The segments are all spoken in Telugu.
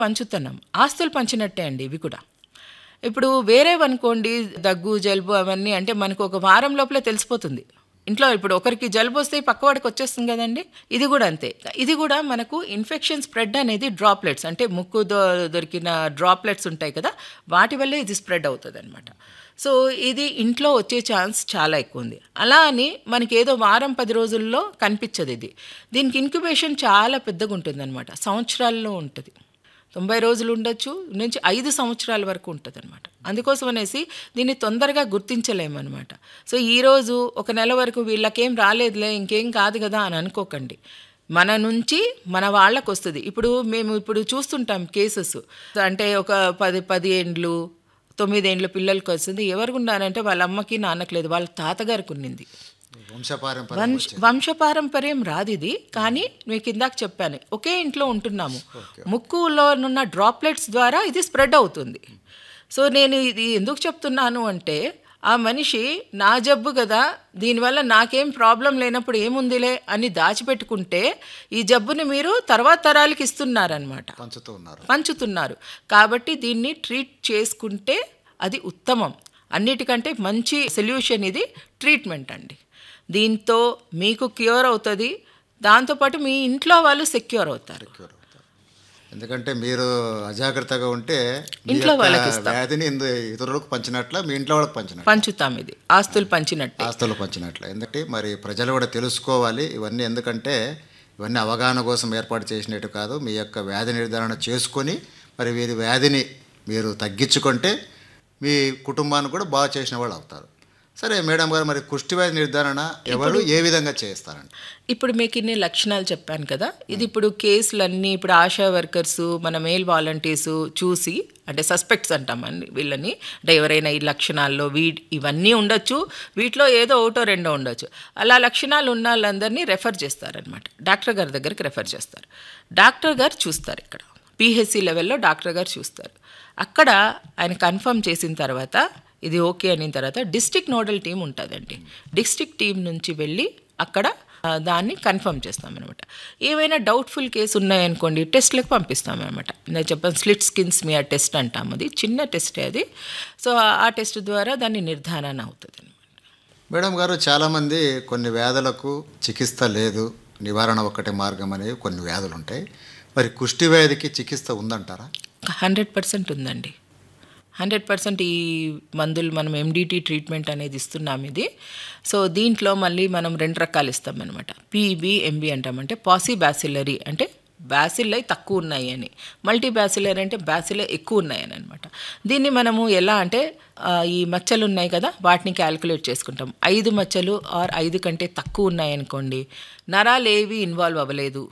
పంచుతున్నాం ఆస్తులు పంచినట్టే అండి ఇవి కూడా ఇప్పుడు వేరేవనుకోండి దగ్గు జలుబు అవన్నీ అంటే మనకు ఒక వారం లోపలే తెలిసిపోతుంది ఇంట్లో ఇప్పుడు ఒకరికి జలుబు వస్తే పక్కవాడికి వచ్చేస్తుంది కదండి ఇది కూడా అంతే ఇది కూడా మనకు ఇన్ఫెక్షన్ స్ప్రెడ్ అనేది డ్రాప్లెట్స్ అంటే ముక్కు దొ- దొరికిన డ్రాప్లెట్స్ ఉంటాయి కదా వాటి వల్లే ఇది స్ప్రెడ్ అవుతుంది అనమాట సో ఇది ఇంట్లో వచ్చే ఛాన్స్ చాలా ఎక్కువ ఉంది అలా అని మనకి ఏదో వారం పది రోజుల్లో కనిపించదు ఇది దీనికి ఇంక్యుబేషన్ చాలా పెద్దగా ఉంటుంది అనమాట సంవత్సరాల్లో ఉంటుంది తొంభై రోజులు ఉండొచ్చు నుంచి ఐదు సంవత్సరాల వరకు ఉంటుంది అనమాట అందుకోసం అనేసి దీన్ని తొందరగా గుర్తించలేమన్నమాట సో ఈరోజు ఒక నెల వరకు వీళ్ళకేం రాలేదులే ఇంకేం కాదు కదా అని అనుకోకండి మన నుంచి మన వాళ్ళకు వస్తుంది ఇప్పుడు మేము ఇప్పుడు చూస్తుంటాం కేసెస్ అంటే ఒక పది పది ఏండ్లు తొమ్మిదేండ్ల పిల్లలకి వస్తుంది ఎవరికి ఉన్నారంటే వాళ్ళ అమ్మకి నాన్నకి లేదు వాళ్ళ తాతగారికి ఉన్నింది వంశపారంపర్యం వంశ వంశపారంపర్యం రాదు ఇది కానీ మీకు ఇందాక చెప్పాను ఒకే ఇంట్లో ఉంటున్నాము ముక్కులో ఉన్న డ్రాప్లెట్స్ ద్వారా ఇది స్ప్రెడ్ అవుతుంది సో నేను ఇది ఎందుకు చెప్తున్నాను అంటే ఆ మనిషి నా జబ్బు కదా దీనివల్ల నాకేం ప్రాబ్లం లేనప్పుడు ఏముందిలే అని దాచిపెట్టుకుంటే ఈ జబ్బుని మీరు తర్వాత తరాలకి ఇస్తున్నారనమాట పంచుతూ ఉన్నారు పంచుతున్నారు కాబట్టి దీన్ని ట్రీట్ చేసుకుంటే అది ఉత్తమం అన్నిటికంటే మంచి సొల్యూషన్ ఇది ట్రీట్మెంట్ అండి దీంతో మీకు క్యూర్ అవుతుంది దాంతోపాటు మీ ఇంట్లో వాళ్ళు సెక్యూర్ అవుతారు క్యూర్ అవుతారు ఎందుకంటే మీరు అజాగ్రత్తగా ఉంటే మీ ఇంట్లో యొక్క వాళ్ళకి ఇస్తాం. వ్యాధిని ఇందు- ఇతరులకు పంచినట్ల మీ ఇంట్లో వాళ్ళకి పంచినట్టు పంచుతాం ఇది ఆస్తులు పంచినట్టే ఆస్తులు పంచినట్లు ఎందుకంటే మరి ప్రజలు కూడా తెలుసుకోవాలి ఇవన్నీ ఎందుకంటే ఇవన్నీ అవగాహన కోసం ఏర్పాటు చేసినట్టు కాదు మీ యొక్క వ్యాధి నిర్ధారణ చేసుకొని మరి వీరి వ్యాధిని మీరు తగ్గించుకుంటే మీ కుటుంబాన్ని కూడా బాగా చేసిన వాళ్ళు అవుతారు సరే మేడం గారు మరి కుష్టి వ్యాధి నిర్ధారణ ఎవరు ఏ విధంగా చేస్తారండి ఇప్పుడు మీకు ఇన్ని లక్షణాలు చెప్పాను కదా ఇది ఇప్పుడు కేసులన్నీ ఇప్పుడు ఆశా వర్కర్స్ మన మేల్ వాలంటీర్స్ చూసి అంటే సస్పెక్ట్స్ అంటాం అన్ని వీళ్ళని అంటే ఎవరైనా ఈ లక్షణాల్లో వీ ఇవన్నీ ఉండొచ్చు వీటిలో ఏదో ఒకటో రెండో ఉండొచ్చు అలా లక్షణాలు ఉన్న వాళ్ళందరినీ రెఫర్ చేస్తారనమాట డాక్టర్ గారి దగ్గరికి రెఫర్ చేస్తారు డాక్టర్ గారు చూస్తారు ఇక్కడ పిహెచ్సి లెవెల్లో డాక్టర్ గారు చూస్తారు అక్కడ ఆయన కన్ఫర్మ్ చేసిన తర్వాత ఇది ఓకే అయిన తర్వాత డిస్ట్రిక్ట్ నోడల్ టీం ఉంటుందండి డిస్ట్రిక్ట్ టీం నుంచి వెళ్ళి అక్కడ ఆ, దాన్ని కన్ఫర్మ్ చేస్తామన్నమాట ఏవైనా డౌట్ఫుల్ కేసు ఉన్నాయనుకోండి టెస్ట్లకు పంపిస్తామన్నమాట నేను చెప్పాను స్లిట్ స్కిన్ స్మియర్ టెస్ట్ అంటాం అది చిన్న టెస్టే అది సో ఆ- ఆ టెస్ట్ ద్వారా దాన్ని నిర్ధారణ అవుతుంది మేడం గారు చాలామంది కొన్ని వ్యాధులకు చికిత్స లేదు నివారణ ఒక్కటే మార్గం అనేవి కొన్ని వ్యాధులు ఉంటాయి మరి కుష్టి వ్యాధికి చికిత్స ఉందంటారా హండ్రెడ్ పర్సెంట్ ఉందండి హండ్రెడ్ పర్సెంట్ ఈ మందులు మనం ఎండిటీ ట్రీట్మెంట్ అనేది ఇస్తున్నాం ఇది సో దీంట్లో మళ్ళీ మనం రెండు రకాలు ఇస్తాం అనమాట పీబీ ఎంబీ అంటామంటే పాసి బ్యాసిలరీ అంటే బ్యాసిల్లై తక్కువ ఉన్నాయి అని మల్టీ బ్యాసిలర్ అంటే బ్యాసిలే ఎక్కువ ఉన్నాయని అనమాట దీన్ని మనము ఎలా అంటే ఆ, ఈ మచ్చలు ఉన్నాయి కదా వాటిని క్యాలిక్యులేట్ చేసుకుంటాం ఐదు మచ్చలు ఆర్ ఐదు కంటే తక్కువ ఉన్నాయనుకోండి నరాలు ఏవి ఇన్వాల్వ్ అవ్వలేదు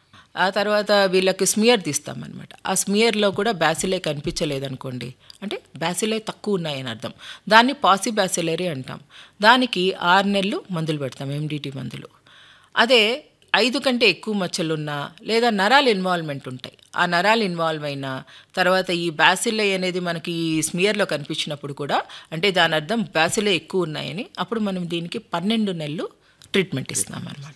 ఆ తర్వాత వీళ్ళకి స్మియర్ తీస్తామన్నమాట ఆ స్మియర్లో కూడా బ్యాసిలే కనిపించలేదనుకోండి అంటే బ్యాసిలే తక్కువ ఉన్నాయని అర్థం దాన్ని పాసి బ్యాసిలరీ అంటాం దానికి ఆరు నెలలు మందులు పెడతాం ఎండిటి మందులు అదే ఐదు కంటే ఎక్కువ మచ్చలున్నా లేదా నరాలు ఇన్వాల్వ్మెంట్ ఉంటాయి ఆ నరాలు ఇన్వాల్వ్ అయినా తర్వాత ఈ బ్యాసిలే అనేది మనకి ఈ స్మియర్లో కనిపించినప్పుడు కూడా అంటే దాని అర్థం బ్యాసిలే ఎక్కువ ఉన్నాయని అప్పుడు మనం దీనికి పన్నెండు నెలలు ట్రీట్మెంట్ ఇస్తాం అనమాట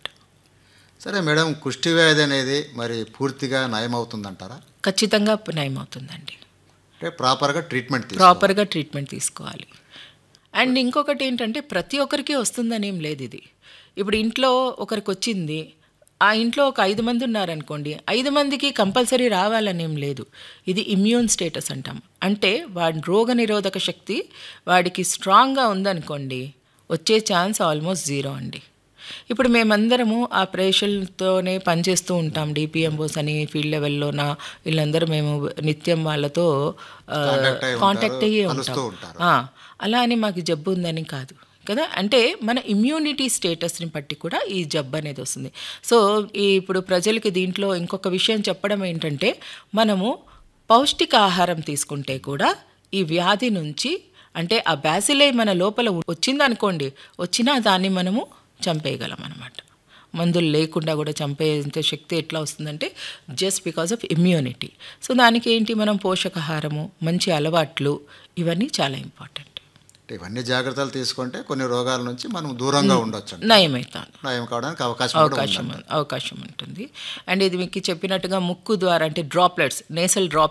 సరే మేడం కుష్టి వ్యాధి అనేది మరి పూర్తిగా నయమవుతుందంటారా ఖచ్చితంగా నయం అవుతుందండి అంటే ప్రాపర్గా ట్రీట్మెంట్ తీసుకోవాలి ప్రాపర్గా ట్రీట్మెంట్ తీసుకోవాలి అండ్ ఇంకొకటి ఏంటంటే ప్రతి ఒక్కరికి వస్తుందని ఏం లేదు ఇది ఇప్పుడు ఇంట్లో ఒకరికి వచ్చింది ఆ ఇంట్లో ఒక ఐదు మంది ఉన్నారనుకోండి ఐదు మందికి కంపల్సరీ రావాలని ఏం లేదు ఇది ఇమ్యూన్ స్టేటస్ అంటాం అంటే వాడి రోగ నిరోధక శక్తి వాడికి స్ట్రాంగ్గా ఉందనుకోండి వచ్చే ఛాన్స్ ఆల్మోస్ట్ జీరో అండి ఇప్పుడు మేమందరము ఆ ప్రేషన్తోనే పనిచేస్తూ ఉంటాం డిపిఎంఓస్ అని ఫీల్డ్ లెవెల్లోన వీళ్ళందరూ మేము నిత్యం వాళ్ళతో Contact అయి కాంటాక్ట్ అయ్యే ఉంటారు, ఉంటాం కలుస్తూ ఉంటారు. ఆ, అలా అని మాకు జబ్బు ఉందని కాదు కదా అంటే మన ఇమ్యూనిటీ స్టేటస్ని బట్టి కూడా ఈ జబ్బు అనేది వస్తుంది సో ఈ ఇప్పుడు ప్రజలకి దీంట్లో ఇంకొక విషయం చెప్పడం ఏంటంటే మనము పౌష్టిక ఆహారం తీసుకుంటే కూడా ఈ వ్యాధి నుంచి అంటే ఆ బ్యాసిలే మన లోపల వచ్చిందనుకోండి వచ్చినా దాన్ని మనము చంపేయగలం అనమాట మందులు లేకుండా కూడా చంపేంత శక్తి ఎట్లా వస్తుందంటే just because of immunity so దానికి ఏంటి మనం పోషకాహారము మంచి అలవాట్లు ఇవన్నీ చాలా ఇంపార్టెంట్ ఇవన్నీ జాగ్రత్తలు తీసుకుంటే కొన్ని రోగాల నుంచి మనం దూరంగా ఉండొచ్చు నయమవుతాను నయం కావడానికి అవకాశం కూడా అవకాశం అవకాశం ఉంటుంది అండ్ ఇది మీకు చెప్పినట్టుగా ముక్కు ద్వారా అంటే డ్రాప్లెట్స్ నేసల్ డ్రాప్